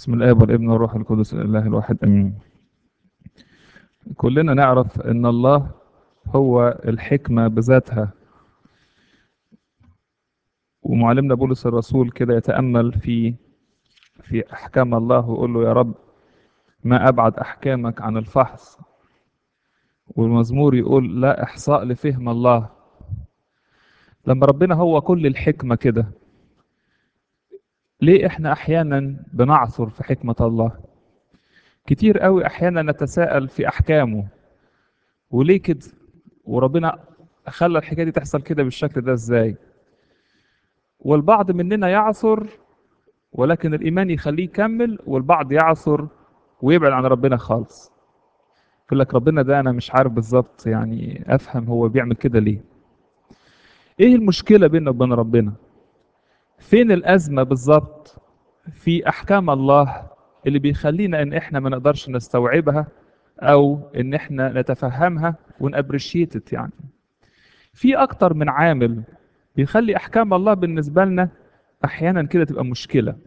بسم الآب والابن والروح القدس الإله الواحد آمين. كلنا نعرف إن الله هو الحكمة بذاتها. ومعلمنا بولس الرسول كده يتأمل في في أحكام الله ويقول له يا رب ما أبعد أحكامك عن الفحص. والمزمور يقول لا إحصاء لفهم الله. لما ربنا هو كل الحكمة كده ليه احنا احيانا بنعثر في حكمة الله كتير قوي احيانا نتساءل في احكامه وليه كده وربنا خلى الحكاية دي تحصل كده بالشكل ده ازاي والبعض مننا يعثر ولكن الايمان يخليه يكمل والبعض يعثر ويبعد عن ربنا خالص يقول لك ربنا ده انا مش عارف بالظبط يعني افهم هو بيعمل كده ليه ايه المشكلة بيننا وبين ربنا فين الأزمة بالظبط في أحكام الله اللي بيخلينا إن إحنا ما نقدرش نستوعبها أو إن إحنا نتفهمها ونأبريشيتت يعني. في أكتر من عامل بيخلي أحكام الله بالنسبة لنا أحيانا كده تبقى مشكلة.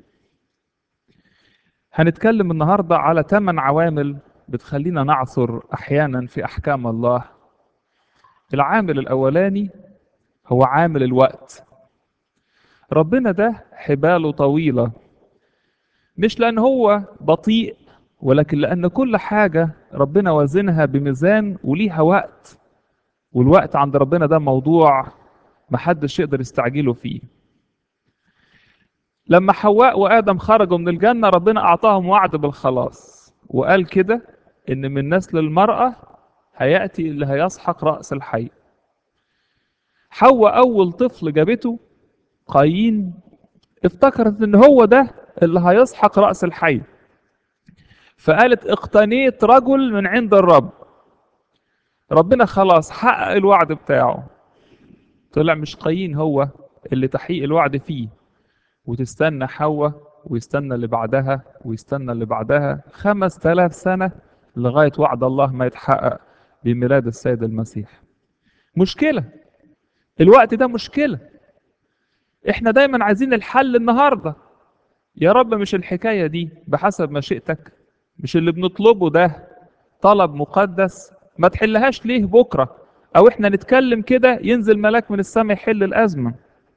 هنتكلم النهاردة على ثمان عوامل بتخلينا نعثر أحيانا في أحكام الله. العامل الأولاني هو عامل الوقت. ربنا ده حباله طويلة مش لأن هو بطيء ولكن لأن كل حاجة ربنا وزنها بميزان وليها وقت والوقت عند ربنا ده موضوع محدش يقدر يستعجله فيه لما حواء وآدم خرجوا من الجنة ربنا أعطاهم وعد بالخلاص وقال كده إن من نسل المرأة هيأتي اللي هيسحق رأس الحي حواء أول طفل جابته قايين افتكرت ان هو ده اللي هيسحق رأس الحي فقالت اقتنيت رجل من عند الرب ربنا خلاص حقق الوعد بتاعه طلع مش قايين هو اللي تحقيق الوعد فيه وتستنى حواء ويستنى اللي بعدها ويستنى اللي بعدها خمس تلاف سنة لغاية وعد الله ما يتحقق بميلاد السيد المسيح مشكلة الوقت ده مشكله احنا دايما عايزين الحل النهارده يا رب مش الحكايه دي بحسب مشيئتك مش اللي بنطلبه ده طلب مقدس ما تحلهاش ليه بكره او احنا نتكلم كده ينزل ملاك من السماء يحل الازمه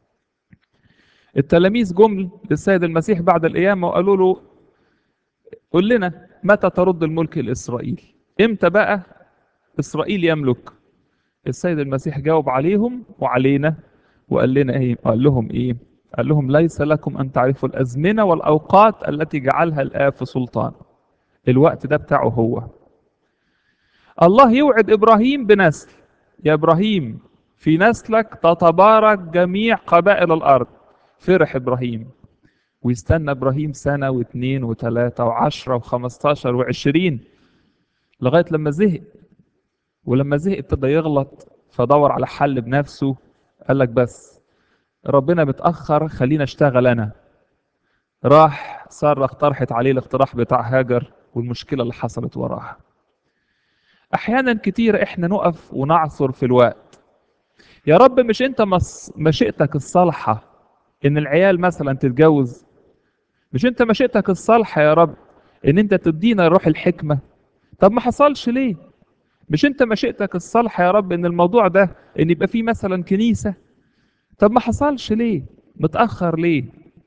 التلاميذ جم للسيد المسيح بعد القيامه وقالوا له قل لنا متى ترد الملك لاسرائيل امتى بقى اسرائيل يملك السيد المسيح جاوب عليهم وعلينا وقال لنا ايه قال لهم ايه قال لهم ليس لكم ان تعرفوا الازمنه والاوقات التي جعلها الاب في سلطان الوقت ده بتاعه هو الله يوعد ابراهيم بنسل يا ابراهيم في نسلك تتبارك جميع قبائل الارض فرح ابراهيم ويستنى ابراهيم سنه واثنين وثلاثه وعشره وخمستاشر وعشرين لغايه لما زهق ولما زهق ابتدى يغلط فدور على حل بنفسه قال لك بس ربنا متأخر خلينا اشتغل أنا راح سارة اقترحت عليه الاقتراح بتاع هاجر والمشكلة اللي حصلت وراها أحيانا كتير إحنا نقف ونعثر في الوقت يا رب مش أنت مس... مشيئتك الصالحة إن العيال مثلا تتجوز مش أنت مشيئتك الصالحة يا رب إن أنت تدينا روح الحكمة طب ما حصلش ليه مش انت مشيئتك الصالحة يا رب ان الموضوع ده ان يبقى فيه مثلا كنيسة طب ما حصلش ليه متأخر ليه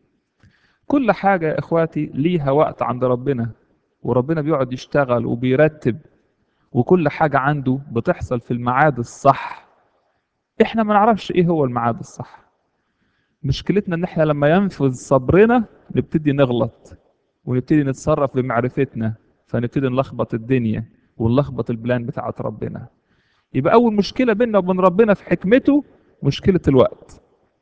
كل حاجة يا اخواتي ليها وقت عند ربنا وربنا بيقعد يشتغل وبيرتب وكل حاجة عنده بتحصل في الميعاد الصح احنا ما نعرفش ايه هو الميعاد الصح مشكلتنا ان احنا لما ينفذ صبرنا نبتدي نغلط ونبتدي نتصرف بمعرفتنا فنبتدي نلخبط الدنيا ونلخبط البلان بتاعت ربنا يبقى اول مشكله بيننا وبين ربنا في حكمته مشكله الوقت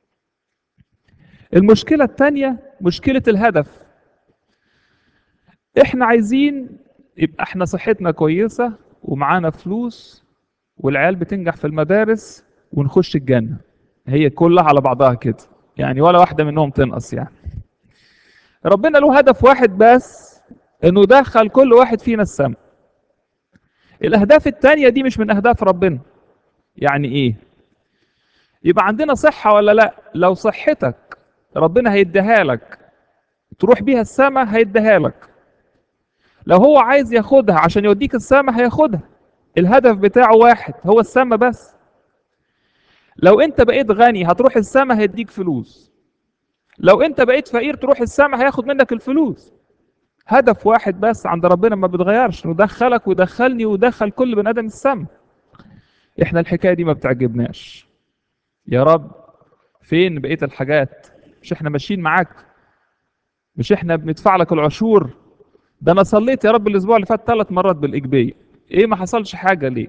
المشكله الثانيه مشكله الهدف احنا عايزين يبقى احنا صحتنا كويسه ومعانا فلوس والعيال بتنجح في المدارس ونخش الجنه هي كلها على بعضها كده يعني ولا واحده منهم تنقص يعني ربنا له هدف واحد بس انه دخل كل واحد فينا السماء الاهداف التانية دي مش من اهداف ربنا يعني ايه يبقى عندنا صحة ولا لا لو صحتك ربنا هيديها لك تروح بيها السماء هيديها لك لو هو عايز ياخدها عشان يوديك السماء هياخدها الهدف بتاعه واحد هو السماء بس لو انت بقيت غني هتروح السماء هيديك فلوس لو انت بقيت فقير تروح السماء هياخد منك الفلوس هدف واحد بس عند ربنا ما بيتغيرش ندخلك ويدخلني ويدخل كل بني ادم السماء احنا الحكايه دي ما بتعجبناش يا رب فين بقيه الحاجات مش احنا ماشيين معاك مش احنا بندفع لك العشور ده انا صليت يا رب الاسبوع اللي فات ثلاث مرات بالايجابيه ايه ما حصلش حاجه ليه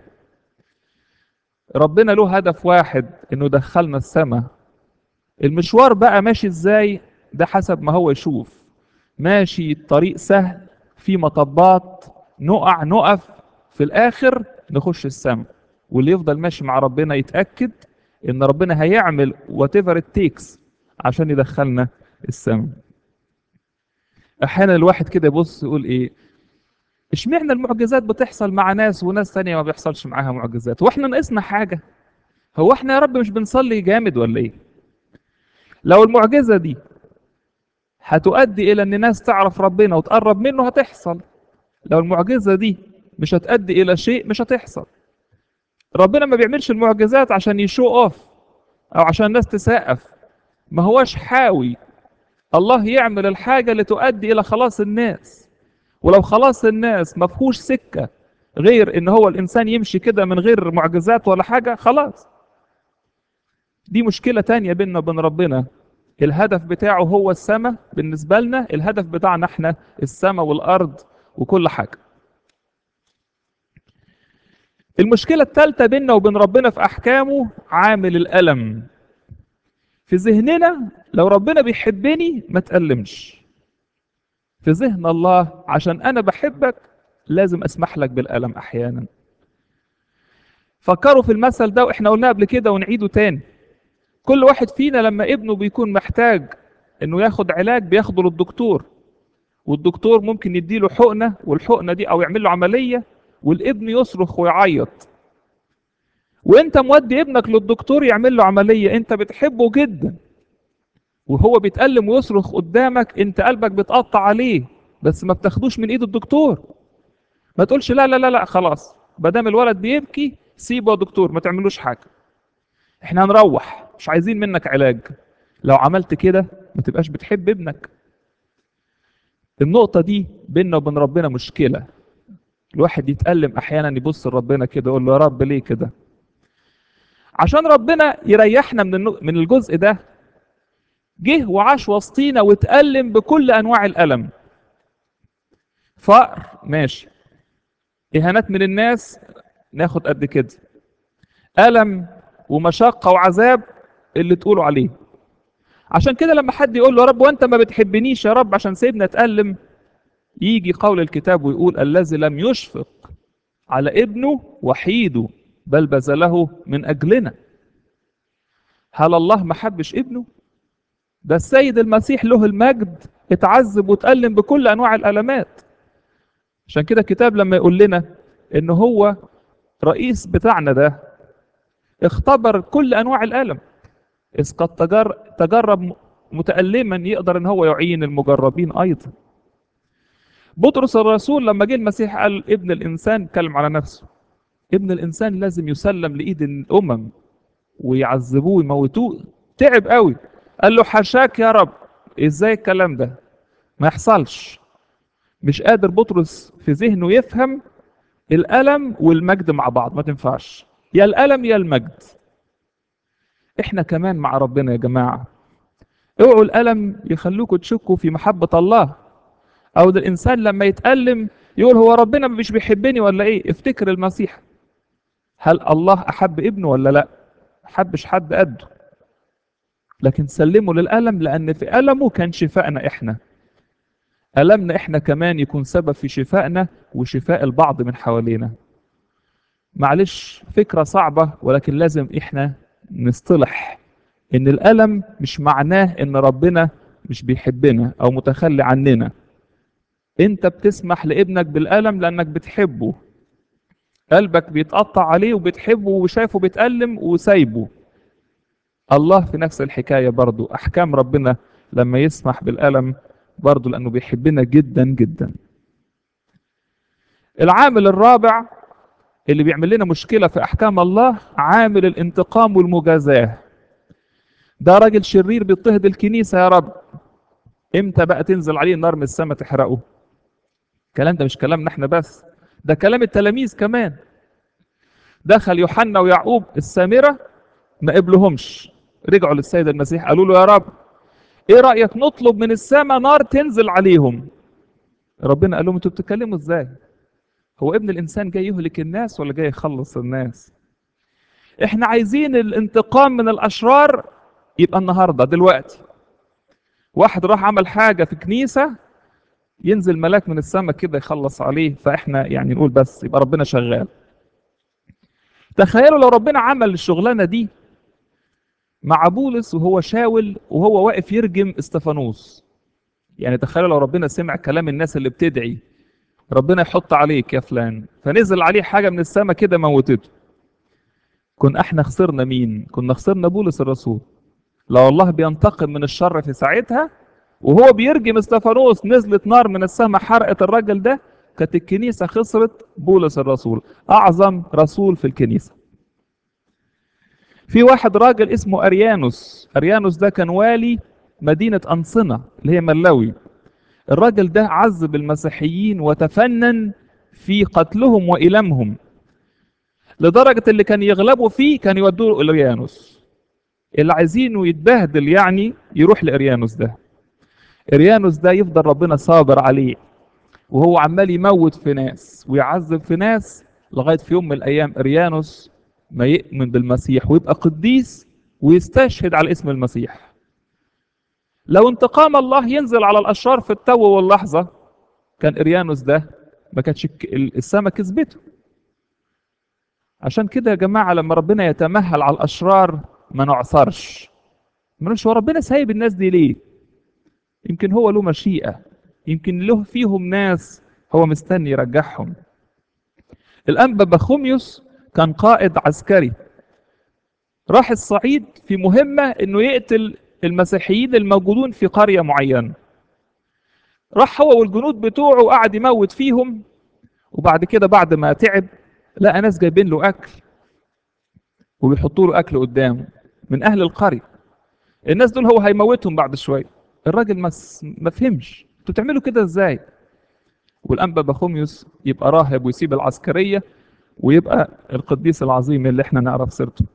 ربنا له هدف واحد انه يدخلنا السماء المشوار بقى ماشي ازاي ده حسب ما هو يشوف ماشي الطريق سهل في مطبات نقع نقف في الاخر نخش السماء واللي يفضل ماشي مع ربنا يتاكد ان ربنا هيعمل وات ايفر تيكس عشان يدخلنا السماء احيانا الواحد كده يبص يقول ايه اشمعنى المعجزات بتحصل مع ناس وناس تانية ما بيحصلش معاها معجزات واحنا ناقصنا حاجة هو احنا يا رب مش بنصلي جامد ولا ايه لو المعجزة دي هتؤدي الى ان ناس تعرف ربنا وتقرب منه هتحصل لو المعجزة دي مش هتؤدي الى شيء مش هتحصل ربنا ما بيعملش المعجزات عشان يشو اوف او عشان الناس تسقف ما هوش حاوي الله يعمل الحاجة اللي تؤدي الى خلاص الناس ولو خلاص الناس ما فيهوش سكة غير ان هو الانسان يمشي كده من غير معجزات ولا حاجة خلاص دي مشكلة تانية بيننا وبين ربنا الهدف بتاعه هو السماء بالنسبة لنا الهدف بتاعنا احنا السماء والارض وكل حاجة المشكلة الثالثة بيننا وبين ربنا في احكامه عامل الالم في ذهننا لو ربنا بيحبني ما تألمش في ذهن الله عشان انا بحبك لازم اسمح لك بالالم احيانا فكروا في المثل ده واحنا قلناه قبل كده ونعيده تاني كل واحد فينا لما ابنه بيكون محتاج انه ياخد علاج بياخده للدكتور والدكتور ممكن يديله حقنه والحقنه دي او يعمل له عمليه والابن يصرخ ويعيط وانت مودي ابنك للدكتور يعمل له عمليه انت بتحبه جدا وهو بيتألم ويصرخ قدامك انت قلبك بيتقطع عليه بس ما بتاخدوش من ايد الدكتور ما تقولش لا لا لا لا خلاص ما دام الولد بيبكي سيبه يا دكتور ما تعملوش حاجه احنا هنروح مش عايزين منك علاج لو عملت كده ما تبقاش بتحب ابنك النقطه دي بيننا وبين ربنا مشكله الواحد يتألم احيانا يبص لربنا كده يقول له يا رب ليه كده عشان ربنا يريحنا من النق- من الجزء ده جه وعاش وسطينا واتألم بكل انواع الالم فقر ماشي اهانات من الناس ناخد قد كده الم ومشقه وعذاب اللي تقولوا عليه عشان كده لما حد يقول له يا رب وانت ما بتحبنيش يا رب عشان سيبنا اتألم يجي قول الكتاب ويقول الذي لم يشفق على ابنه وحيده بل بذله من اجلنا هل الله ما حبش ابنه ده السيد المسيح له المجد اتعذب واتألم بكل انواع الالمات عشان كده الكتاب لما يقول لنا ان هو رئيس بتاعنا ده اختبر كل انواع الالم اذ قد تجر... تجرب متألما يقدر ان هو يعين المجربين ايضا بطرس الرسول لما جه المسيح قال ابن الانسان اتكلم على نفسه ابن الانسان لازم يسلم لايد الامم ويعذبوه ويموتوه تعب قوي قال له حشاك يا رب ازاي الكلام ده ما يحصلش مش قادر بطرس في ذهنه يفهم الألم والمجد مع بعض ما تنفعش يا الألم يا المجد احنا كمان مع ربنا يا جماعة اوعوا الألم يخلوكوا تشكوا في محبة الله أو ده الإنسان لما يتألم يقول هو ربنا مش بيحبني ولا إيه افتكر المسيح هل الله أحب ابنه ولا لا حبش حد قده لكن سلمه للألم لأن في ألمه كان شفائنا إحنا ألمنا إحنا كمان يكون سبب في شفائنا وشفاء البعض من حوالينا معلش فكرة صعبة ولكن لازم إحنا نصطلح إن الألم مش معناه إن ربنا مش بيحبنا أو متخلي عننا أنت بتسمح لابنك بالألم لأنك بتحبه قلبك بيتقطع عليه وبتحبه وشايفه بيتألم وسايبه الله في نفس الحكاية برضو أحكام ربنا لما يسمح بالألم برضه لأنه بيحبنا جدا جدا العامل الرابع اللي بيعمل لنا مشكلة في أحكام الله عامل الانتقام والمجازاة ده راجل شرير بيضطهد الكنيسة يا رب امتى بقى تنزل عليه النار من السماء تحرقه الكلام ده مش كلامنا احنا بس ده كلام التلاميذ كمان دخل يوحنا ويعقوب السامرة ما قبلهمش رجعوا للسيد المسيح قالوا له يا رب ايه رأيك نطلب من السماء نار تنزل عليهم ربنا قال لهم انتوا بتتكلموا ازاي هو ابن الانسان جاي يهلك الناس ولا جاي يخلص الناس احنا عايزين الانتقام من الاشرار يبقى النهارده دلوقتي واحد راح عمل حاجه في كنيسه ينزل ملاك من السماء كده يخلص عليه فاحنا يعني نقول بس يبقى ربنا شغال تخيلوا لو ربنا عمل الشغلانه دي مع بولس وهو شاول وهو واقف يرجم استفانوس يعني تخيلوا لو ربنا سمع كلام الناس اللي بتدعي ربنا يحط عليك يا فلان فنزل عليه حاجه من السماء كده موتته كنا احنا خسرنا مين كنا خسرنا بولس الرسول لو الله بينتقم من الشر في ساعتها وهو بيرجم استفانوس نزلت نار من السماء حرقت الراجل ده كانت الكنيسة خسرت بولس الرسول أعظم رسول في الكنيسة في واحد راجل اسمه أريانوس أريانوس ده كان والي مدينة أنصنة اللي هي ملاوي الراجل ده عذب المسيحيين وتفنن في قتلهم وإلامهم لدرجة اللي كان يغلبوا فيه كان يودوه لأريانوس اللي عايزينه يتبهدل يعني يروح لأريانوس ده إريانوس ده يفضل ربنا صابر عليه وهو عمال يموت في ناس ويعذب في ناس لغاية في يوم من الأيام إريانوس ما يؤمن بالمسيح ويبقى قديس ويستشهد على اسم المسيح لو انتقام الله ينزل على الأشرار في التو واللحظة كان إريانوس ده ما كانتش السماء كسبته عشان كده يا جماعة لما ربنا يتمهل على الأشرار ما نعثرش ما هو ربنا سايب الناس دي ليه يمكن هو له مشيئة يمكن له فيهم ناس هو مستني يرجعهم الأنبا بخوميوس كان قائد عسكري راح الصعيد في مهمة انه يقتل المسيحيين الموجودون في قرية معينة راح هو والجنود بتوعه وقعد يموت فيهم وبعد كده بعد ما تعب لقى ناس جايبين له اكل وبيحطوا له اكل قدامه من اهل القرية الناس دول هو هيموتهم بعد شوية الراجل ما ما فهمش انتوا بتعملوا كده ازاي والانبا بخوميوس يبقى راهب ويسيب العسكريه ويبقى القديس العظيم اللي احنا نعرف سيرته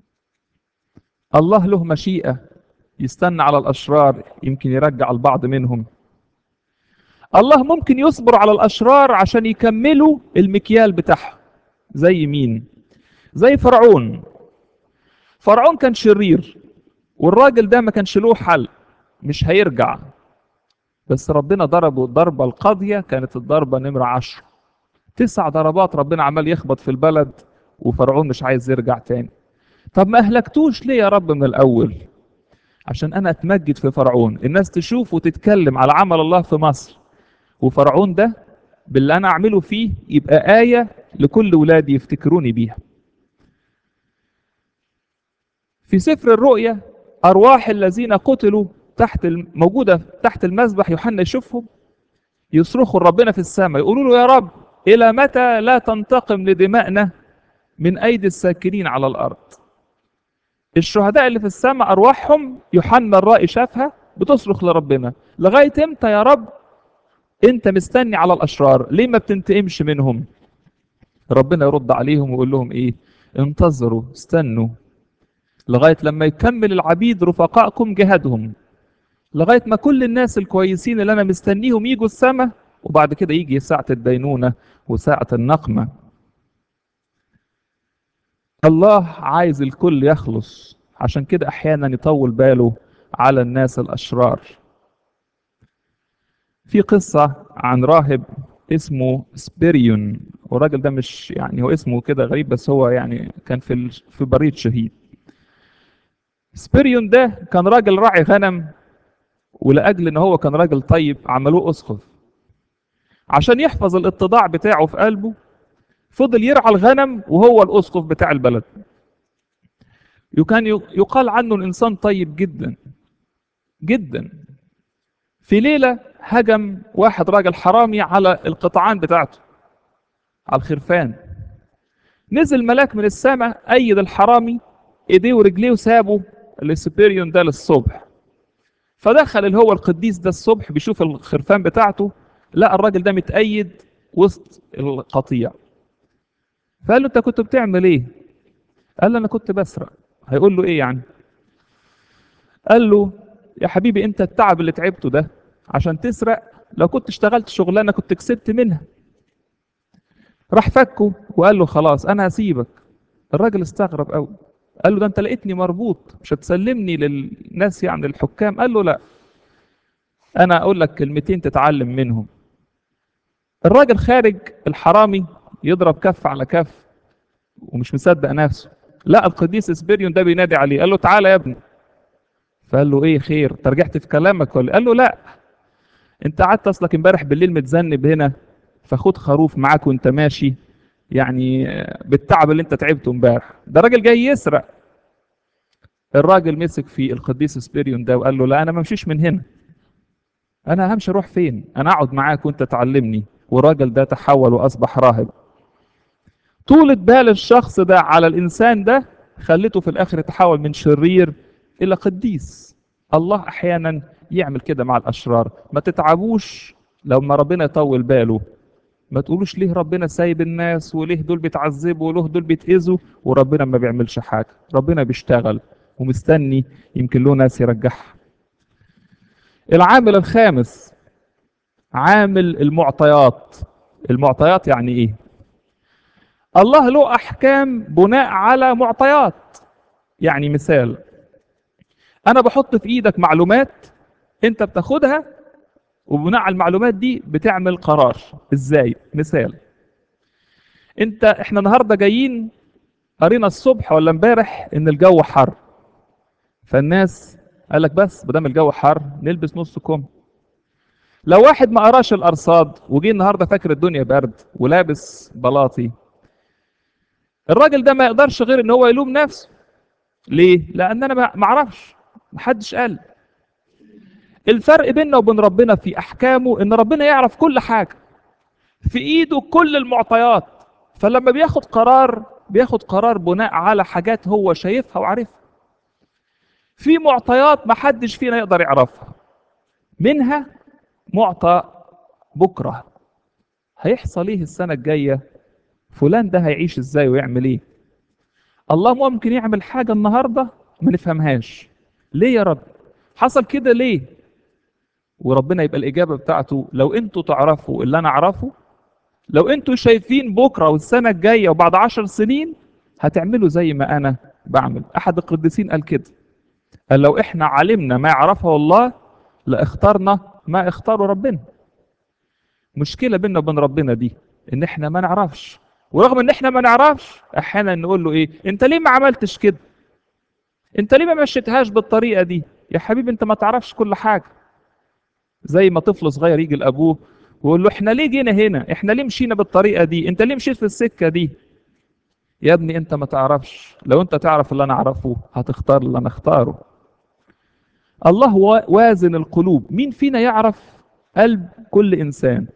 الله له مشيئه يستنى على الاشرار يمكن يرجع البعض منهم الله ممكن يصبر على الاشرار عشان يكملوا المكيال بتاعهم زي مين زي فرعون فرعون كان شرير والراجل ده ما كانش له حل مش هيرجع بس ربنا ضربه الضربة القاضية كانت الضربة نمرة عشر تسع ضربات ربنا عمال يخبط في البلد وفرعون مش عايز يرجع تاني طب ما أهلكتوش ليه يا رب من الأول عشان أنا أتمجد في فرعون الناس تشوف وتتكلم على عمل الله في مصر وفرعون ده باللي أنا أعمله فيه يبقى آية لكل ولادي يفتكروني بيها في سفر الرؤيا أرواح الذين قتلوا تحت موجودة تحت المذبح يوحنا يشوفهم يصرخوا ربنا في السماء يقولوا له يا رب إلى متى لا تنتقم لدمائنا من أيدي الساكنين على الأرض الشهداء اللي في السماء أرواحهم يوحنا الرائي شافها بتصرخ لربنا لغاية إمتى يا رب أنت مستني على الأشرار ليه ما بتنتقمش منهم ربنا يرد عليهم ويقول لهم إيه انتظروا استنوا لغاية لما يكمل العبيد رفقائكم جهادهم لغاية ما كل الناس الكويسين اللي أنا مستنيهم يجوا السماء وبعد كده يجي ساعة الدينونة وساعة النقمة الله عايز الكل يخلص عشان كده أحيانا يطول باله على الناس الأشرار في قصة عن راهب اسمه سبيريون والراجل ده مش يعني هو اسمه كده غريب بس هو يعني كان في في بريد شهيد سبيريون ده كان راجل راعي غنم ولاجل ان هو كان راجل طيب عملوه اسقف عشان يحفظ الاتضاع بتاعه في قلبه فضل يرعى الغنم وهو الاسقف بتاع البلد وكان يقال عنه الانسان طيب جدا جدا في ليله هجم واحد راجل حرامي على القطعان بتاعته على الخرفان نزل ملاك من السماء أيد الحرامي ايديه ورجليه وسابه السوبيريون ده للصبح فدخل اللي هو القديس ده الصبح بيشوف الخرفان بتاعته لقى الراجل ده متأيد وسط القطيع فقال له انت كنت بتعمل ايه قال له انا كنت بسرق هيقول له ايه يعني قال له يا حبيبي انت التعب اللي تعبته ده عشان تسرق لو كنت اشتغلت شغلانه كنت كسبت منها راح فكه وقال له خلاص انا هسيبك الراجل استغرب قوي قال له ده انت لقيتني مربوط مش هتسلمني للناس يعني الحكام قال له لا انا اقول لك كلمتين تتعلم منهم الراجل خارج الحرامي يضرب كف على كف ومش مصدق نفسه لا القديس اسبيريون ده بينادي عليه قال له تعالى يا ابني فقال له ايه خير انت رجعت في كلامك ولا قال له لا انت قعدت اصلك امبارح بالليل متذنب هنا فخد خروف معاك وانت ماشي يعني بالتعب اللي انت تعبته امبارح ده راجل جاي يسرق الراجل مسك في القديس اسبيريون ده وقال له لا انا ما امشيش من هنا انا همشي اروح فين انا اقعد معاك وانت تعلمني والراجل ده تحول واصبح راهب طولة بال الشخص ده على الانسان ده خلته في الاخر يتحول من شرير الى قديس الله احيانا يعمل كده مع الاشرار ما تتعبوش لما ربنا يطول باله ما تقولوش ليه ربنا سايب الناس وليه دول بيتعذبوا وليه دول بيتأذوا وربنا ما بيعملش حاجة ربنا بيشتغل ومستني يمكن له ناس يرجعها العامل الخامس عامل المعطيات المعطيات يعني ايه الله له احكام بناء على معطيات يعني مثال انا بحط في ايدك معلومات انت بتاخدها وبناء على المعلومات دي بتعمل قرار ازاي مثال انت احنا النهارده جايين قرينا الصبح ولا امبارح ان الجو حر فالناس قال لك بس بدل الجو حر نلبس نص كم لو واحد ما قراش الارصاد وجي النهارده فاكر الدنيا برد ولابس بلاطي الراجل ده ما يقدرش غير ان هو يلوم نفسه ليه لان انا ما اعرفش محدش قال الفرق بيننا وبين ربنا في احكامه ان ربنا يعرف كل حاجه في ايده كل المعطيات فلما بياخد قرار بياخد قرار بناء على حاجات هو شايفها وعارفها في معطيات ما حدش فينا يقدر يعرفها منها معطى بكره هيحصل ايه السنه الجايه فلان ده هيعيش ازاي ويعمل ايه الله ممكن يعمل حاجه النهارده ما نفهمهاش ليه يا رب حصل كده ليه وربنا يبقى الإجابة بتاعته لو أنتوا تعرفوا اللي أنا أعرفه لو أنتوا شايفين بكرة والسنة الجاية وبعد عشر سنين هتعملوا زي ما أنا بعمل أحد القديسين قال كده قال لو إحنا علمنا ما يعرفه الله لاخترنا ما اختاره ربنا مشكلة بيننا وبين ربنا دي إن إحنا ما نعرفش ورغم إن إحنا ما نعرفش أحيانا نقول له إيه أنت ليه ما عملتش كده أنت ليه ما مشيتهاش بالطريقة دي يا حبيبي أنت ما تعرفش كل حاجة زي ما طفل صغير يجي لابوه ويقول له احنا ليه جينا هنا احنا ليه مشينا بالطريقه دي انت ليه مشيت في السكه دي يا ابني انت ما تعرفش لو انت تعرف اللي انا اعرفه هتختار اللي انا اختاره الله وازن القلوب مين فينا يعرف قلب كل انسان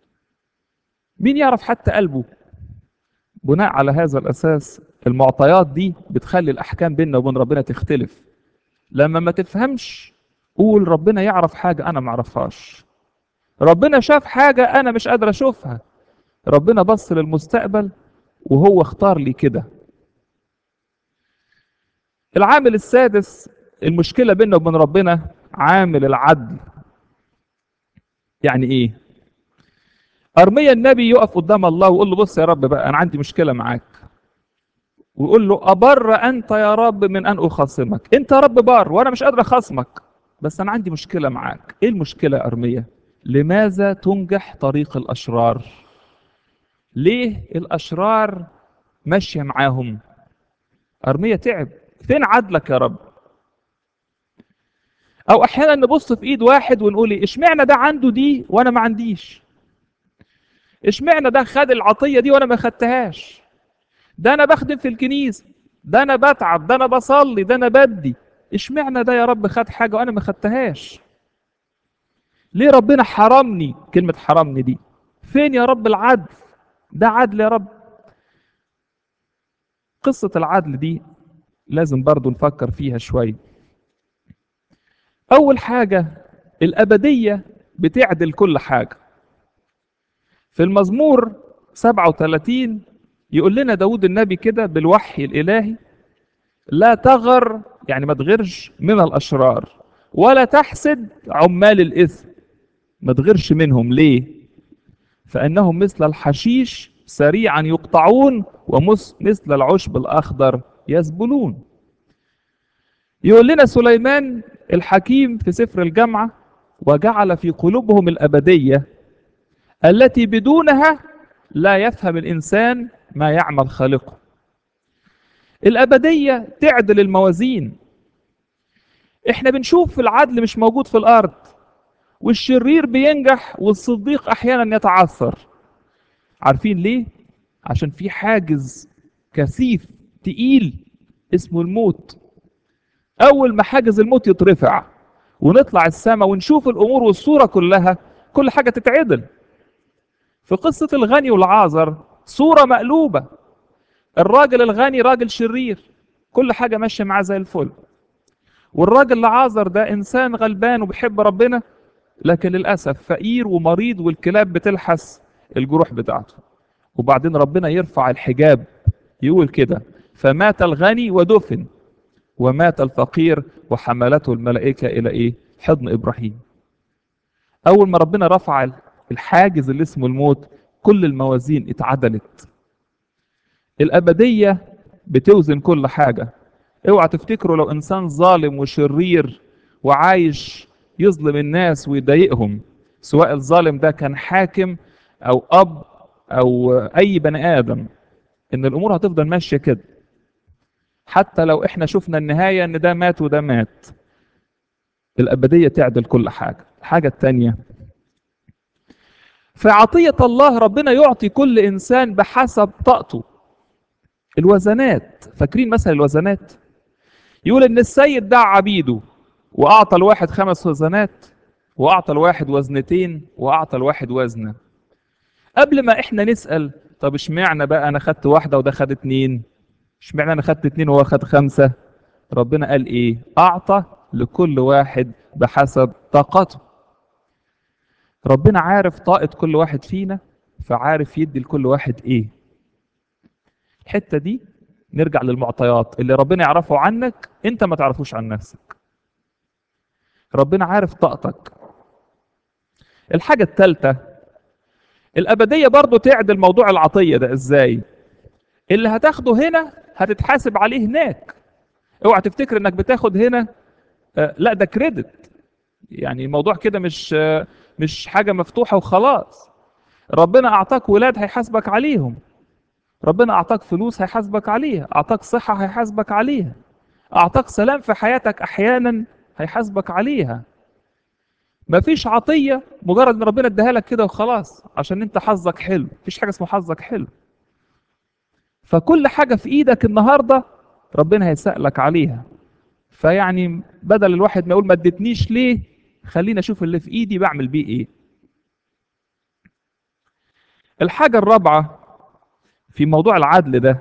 مين يعرف حتى قلبه بناء على هذا الاساس المعطيات دي بتخلي الاحكام بيننا وبين ربنا تختلف لما ما تفهمش قول ربنا يعرف حاجة أنا ما أعرفهاش ربنا شاف حاجة أنا مش قادر أشوفها ربنا بص للمستقبل وهو اختار لي كده العامل السادس المشكلة بيننا وبين ربنا عامل العدل يعني ايه أرميا النبي يقف قدام الله ويقول له بص يا رب بقى أنا عندي مشكلة معاك ويقول له أبر أنت يا رب من أن أخاصمك أنت يا رب بار وأنا مش قادر أخاصمك بس أنا عندي مشكلة معاك إيه المشكلة يا أرميا لماذا تنجح طريق الأشرار ليه الأشرار ماشية معاهم أرميا تعب فين عدلك يا رب أو أحيانا نبص في إيد واحد ونقول إيه إشمعنى ده عنده دي وأنا ما عنديش إشمعنى ده خد العطية دي وأنا ما خدتهاش ده أنا بخدم في الكنيسة ده أنا بتعب ده أنا بصلي ده أنا بدي اشمعنى ده يا رب خد حاجة وأنا ما خدتهاش ليه ربنا حرمني كلمة حرمني دي فين يا رب العدل ده عدل يا رب قصة العدل دي لازم برضو نفكر فيها شوية أول حاجة الأبدية بتعدل كل حاجة في المزمور 37 يقول لنا داود النبي كده بالوحي الإلهي لا تغر يعني ما تغرش من الأشرار ولا تحسد عمال الإثم ما تغرش منهم ليه فإنهم مثل الحشيش سريعا يقطعون ومثل العشب الأخضر يذبلون يقول لنا سليمان الحكيم في سفر الجامعة وجعل في قلوبهم الأبدية التي بدونها لا يفهم الإنسان ما يعمل خالقه الأبدية تعدل الموازين احنا بنشوف العدل مش موجود في الأرض والشرير بينجح والصديق أحيانا يتعثر عارفين ليه؟ عشان في حاجز كثيف تقيل اسمه الموت أول ما حاجز الموت يترفع ونطلع السماء ونشوف الأمور والصورة كلها كل حاجة تتعدل في قصة الغني والعازر صورة مقلوبة الراجل الغني راجل شرير كل حاجة ماشية معاه زي الفل والراجل العازر ده إنسان غلبان وبيحب ربنا لكن للأسف فقير ومريض والكلاب بتلحس الجروح بتاعته وبعدين ربنا يرفع الحجاب يقول كده فمات الغني ودفن ومات الفقير وحملته الملائكة إلى إيه؟ حضن إبراهيم أول ما ربنا رفع الحاجز اللي اسمه الموت كل الموازين اتعدلت الأبدية بتوزن كل حاجة اوعى تفتكروا لو إنسان ظالم وشرير وعايش يظلم الناس ويضايقهم سواء الظالم ده كان حاكم أو أب أو أي بني آدم إن الأمور هتفضل ماشية كده حتى لو إحنا شفنا النهاية إن ده مات وده مات الأبدية تعدل كل حاجة الحاجة التانية في عطية الله ربنا يعطي كل إنسان بحسب طاقته الوزنات فاكرين مثلا الوزنات يقول إن السيد دعا عبيده وأعطى الواحد خمس وزنات وأعطى الواحد وزنتين وأعطى الواحد وزنة قبل ما إحنا نسأل طب اشمعنى بقى أنا خدت واحدة وده خد اتنين اشمعنى أنا خدت اتنين وهو خد خمسة ربنا قال إيه أعطى لكل واحد بحسب طاقته ربنا عارف طاقة كل واحد فينا فعارف يدي لكل واحد ايه الحتة دي نرجع للمعطيات اللي ربنا يعرفه عنك انت ما تعرفوش عن نفسك ربنا عارف طاقتك الحاجة الثالثة الأبدية برضو تعدل موضوع العطية ده ازاي اللي هتاخده هنا هتتحاسب عليه هناك اوعى تفتكر انك بتاخد هنا آه لا ده كريدت يعني الموضوع كده مش آه مش حاجة مفتوحة وخلاص ربنا أعطاك ولاد هيحاسبك عليهم ربنا أعطاك فلوس هيحاسبك عليها أعطاك صحة هيحاسبك عليها أعطاك سلام في حياتك أحيانا هيحاسبك عليها مفيش عطية مجرد ان ربنا اداها لك كده وخلاص عشان انت حظك حلو مفيش حاجة اسمها حظك حلو فكل حاجة في ايدك النهاردة ربنا هيسألك عليها فيعني بدل الواحد ما يقول ما اديتنيش ليه خليني اشوف اللي في ايدي بعمل بيه ايه الحاجة الرابعة في موضوع العدل ده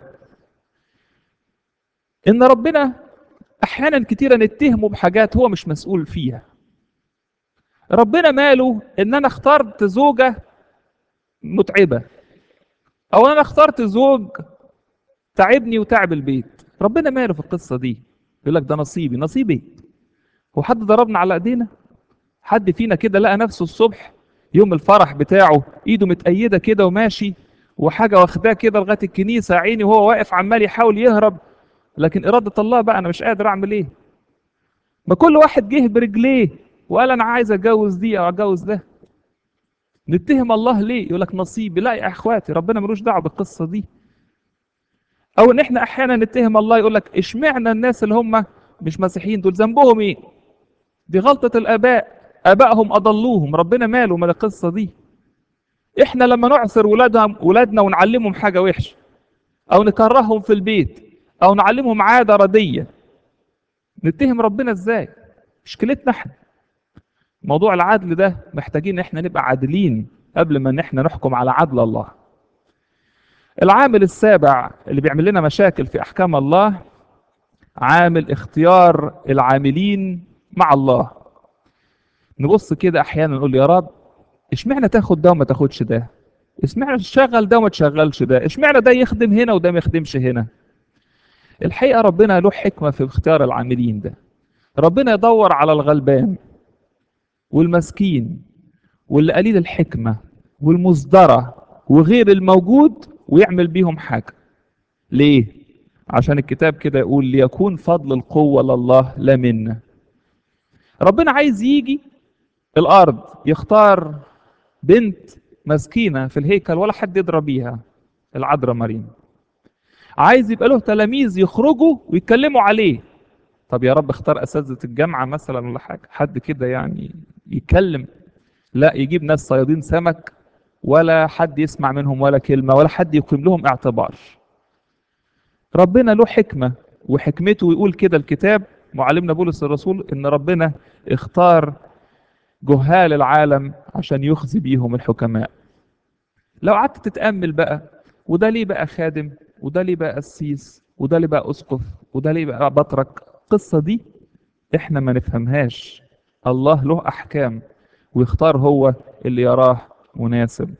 ان ربنا احيانا كتيرا نتهمه بحاجات هو مش مسؤول فيها ربنا ماله ان انا اخترت زوجة متعبة او انا اخترت زوج تعبني وتعب البيت ربنا ماله في القصة دي يقول لك ده نصيبي نصيبي هو حد ضربنا على ايدينا حد فينا كده لقى نفسه الصبح يوم الفرح بتاعه ايده متأيدة كده وماشي وحاجة واخداه كده لغاية الكنيسة عيني وهو واقف عمال يحاول يهرب لكن إرادة الله بقى أنا مش قادر أعمل إيه ما كل واحد جه برجليه وقال أنا عايز أتجوز دي أو أتجوز ده نتهم الله ليه يقول لك نصيبي لا يا اخواتي ربنا ملوش دعوه بالقصه دي او ان احنا احيانا نتهم الله يقول لك اشمعنى الناس اللي هم مش مسيحيين دول ذنبهم ايه دي غلطه الاباء ابائهم اضلوهم ربنا ماله من القصه دي احنا لما نعثر ولادهم ولادنا ونعلمهم حاجه وحشه او نكرههم في البيت او نعلمهم عاده رديه نتهم ربنا ازاي مشكلتنا احنا موضوع العدل ده محتاجين ان احنا نبقى عادلين قبل ما ان احنا نحكم على عدل الله العامل السابع اللي بيعمل لنا مشاكل في احكام الله عامل اختيار العاملين مع الله نبص كده احيانا نقول يا رب اشمعنى تاخد ده وما تاخدش ده اشمعنى تشغل ده وما تشغلش ده اشمعنى ده يخدم هنا وده ما يخدمش هنا الحقيقه ربنا له حكمه في اختيار العاملين ده ربنا يدور على الغلبان والمسكين واللي قليل الحكمه والمصدره وغير الموجود ويعمل بيهم حاجه ليه عشان الكتاب كده يقول ليكون فضل القوه لله لا منا ربنا عايز يجي الارض يختار بنت مسكينه في الهيكل ولا حد يدرى بيها العذراء مريم عايز يبقى له تلاميذ يخرجوا ويتكلموا عليه طب يا رب اختار اساتذه الجامعه مثلا ولا حاجه حد كده يعني يتكلم لا يجيب ناس صيادين سمك ولا حد يسمع منهم ولا كلمه ولا حد يقيم لهم اعتبار ربنا له حكمه وحكمته يقول كده الكتاب معلمنا بولس الرسول ان ربنا اختار جهال العالم عشان يخزي بيهم الحكماء لو قعدت تتامل بقى وده ليه بقى خادم وده ليه بقى قسيس وده ليه بقى اسقف وده ليه بقى بطرك القصه دي احنا ما نفهمهاش الله له احكام ويختار هو اللي يراه مناسب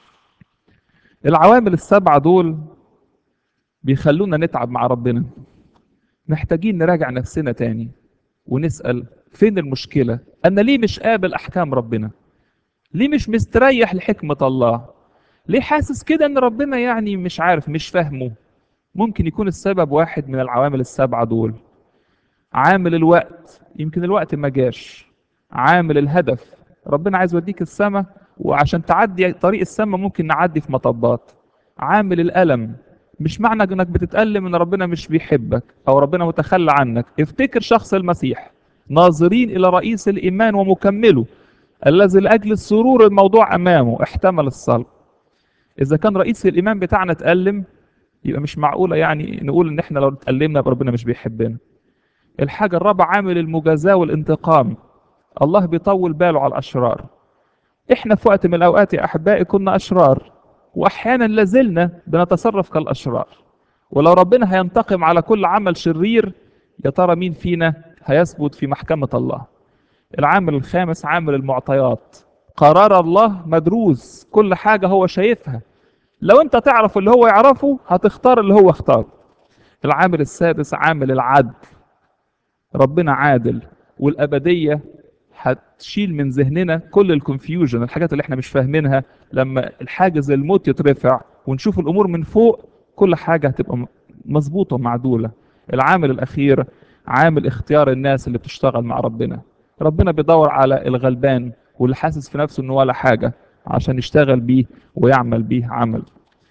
العوامل السبعه دول بيخلونا نتعب مع ربنا محتاجين نراجع نفسنا تاني ونسأل فين المشكلة أنا ليه مش قابل أحكام ربنا ليه مش مستريح لحكمة الله ليه حاسس كده أن ربنا يعني مش عارف مش فاهمه ممكن يكون السبب واحد من العوامل السبعة دول عامل الوقت يمكن الوقت ما جاش عامل الهدف ربنا عايز يوديك السماء وعشان تعدي طريق السماء ممكن نعدي في مطبات عامل الألم مش معنى انك بتتألم ان ربنا مش بيحبك او ربنا متخلى عنك افتكر شخص المسيح ناظرين الى رئيس الايمان ومكمله الذي لاجل السرور الموضوع امامه احتمل الصلب اذا كان رئيس الايمان بتاعنا اتألم يبقى مش معقولة يعني نقول ان احنا لو اتألمنا يبقى ربنا مش بيحبنا الحاجة الرابعة عامل المجازاة والانتقام الله بيطول باله على الاشرار احنا في وقت من الاوقات يا احبائي كنا اشرار واحيانا لازلنا بنتصرف كالاشرار ولو ربنا هينتقم على كل عمل شرير يا ترى مين فينا هيثبت في محكمة الله العامل الخامس عامل المعطيات قرار الله مدروس كل حاجة هو شايفها لو انت تعرف اللي هو يعرفه هتختار اللي هو اختاره العامل السادس عامل العدل ربنا عادل والأبدية هتشيل من ذهننا كل الكونفيوجن الحاجات اللي احنا مش فاهمينها لما الحاجز الموت يترفع ونشوف الامور من فوق كل حاجه هتبقى مظبوطه ومعدوله العامل الاخير عامل اختيار الناس اللي بتشتغل مع ربنا ربنا بيدور على الغلبان واللي حاسس في نفسه انه ولا حاجه عشان يشتغل بيه ويعمل بيه عمل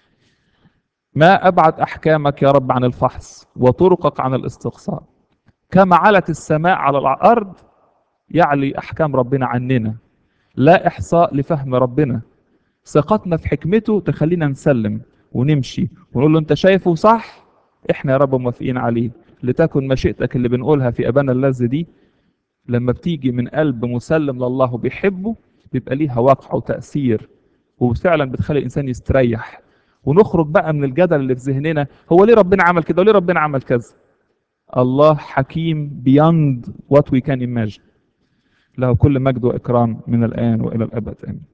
ما ابعد احكامك يا رب عن الفحص وطرقك عن الاستقصاء كما علت السماء على الارض يعلي احكام ربنا عننا لا احصاء لفهم ربنا ثقتنا في حكمته تخلينا نسلم ونمشي ونقول له انت شايفه صح احنا يا رب موافقين عليه لتكن مشيئتك اللي بنقولها في ابانا اللذ دي لما بتيجي من قلب مسلم لله وبيحبه بيبقى ليها واقع وتاثير وفعلا بتخلي الانسان يستريح ونخرج بقى من الجدل اللي في ذهننا هو ليه ربنا عمل كده وليه ربنا عمل كذا الله حكيم beyond what we can imagine له كل مجد وإكرام من الآن وإلى الأبد آمين